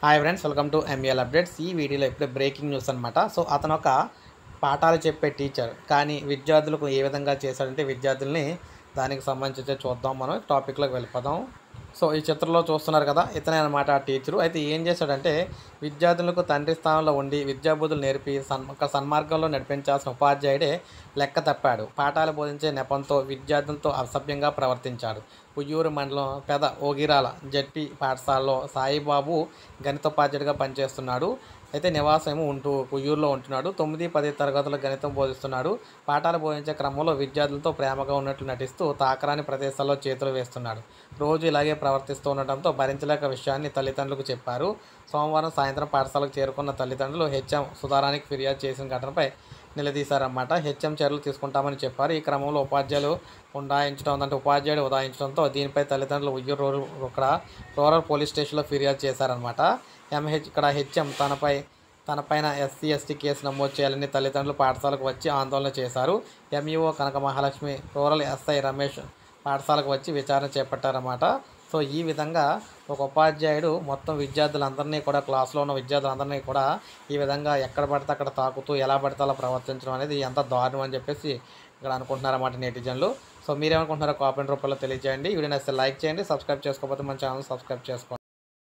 hi friends welcome to ML updates ఈ వీడియోలో ఇప్పుడే బ్రేకింగ్ న్యూస్ అనమాట సో అతను ఒక పాఠాలు చెప్పే టీచర్ కానీ విద్యార్థులకు ఏ విధంగా చేశాడంటే విద్యార్థుల్ని దానికి సంబంధించి చూద్దాం మనం టాపిక్లోకి వెళ్ళిపోదాం సో ఈ చిత్రంలో చూస్తున్నారు కదా ఇతనే అనమాట ఆ టీచరు అయితే ఏం చేశాడంటే విద్యార్థులకు తండ్రి స్థానంలో ఉండి విద్యాబుద్ధులు నేర్పి సన్ ఒక సన్మార్గంలో నడిపించాల్సిన ఉపాధ్యాయుడే లెక్క తప్పాడు పాఠాలు బోధించే నెపంతో విద్యార్థులతో అసభ్యంగా ప్రవర్తించాడు ఉయ్యూరు మండలం పెద ఓగిరాల జడ్పీ పాఠశాలలో సాయిబాబు గణితోపాధ్యాయుడిగా పనిచేస్తున్నాడు అయితే నివాసం ఉంటూ ఉయ్యూరులో ఉంటున్నాడు తొమ్మిది పది తరగతుల గణితం బోధిస్తున్నాడు పాఠాలు బోధించే క్రమంలో విద్యార్థులతో ప్రేమగా ఉన్నట్లు నటిస్తూ తాకరాని ప్రదేశాల్లో చేతులు వేస్తున్నాడు రోజు ఇలాగే ప్రవర్తిస్తూ ఉండటంతో భరించలేక విషయాన్ని తల్లిదండ్రులకు చెప్పారు సోమవారం సాయంత్రం పాఠశాలకు చేరుకున్న తల్లిదండ్రులు హెచ్ఎం సుధారానికి ఫిర్యాదు చేసిన ఘటనపై నిలదీశారన్నమాట హెచ్ఎం చర్యలు తీసుకుంటామని చెప్పారు ఈ క్రమంలో ఉపాధ్యాయులు ఉండాయించడం అంటే ఉపాధ్యాయుడు ఉదాయించడంతో దీనిపై తల్లిదండ్రులు ఉయ్యూరు రూరల్ ఇక్కడ రూరల్ పోలీస్ స్టేషన్లో ఫిర్యాదు చేశారనమాట ఎంహెచ్ ఇక్కడ హెచ్ఎం తనపై తనపైన ఎస్సీ ఎస్టీ కేసు నమోదు చేయాలని తల్లిదండ్రులు పాఠశాలకు వచ్చి ఆందోళన చేశారు MEO Kanaka Mahalakshmi rural SI Ramesh పాఠశాలకు వచ్చి విచారణ చేపట్టారన్నమాట సో ఈ విధంగా ఒక ఉపాధ్యాయుడు మొత్తం విద్యార్థులందరినీ కూడా క్లాస్లో ఉన్న విద్యార్థులందరినీ కూడా ఈ విధంగా ఎక్కడ పడితే అక్కడ తాకుతూ ఎలా పడితే అలా ప్రవర్తించడం అనేది ఎంత దారుణం అని చెప్పేసి ఇక్కడ అనుకుంటున్నారన్నమాట నెటిజన్లు సో మీరేమనుకుంటున్నారో కామెంట్ రూపంలో తెలియజేయండి వీడియో నచ్చితే లైక్ చేయండి సబ్స్క్రైబ్ చేసుకోకపోతే మన ఛానల్ సబ్స్క్రైబ్ చేసుకోండి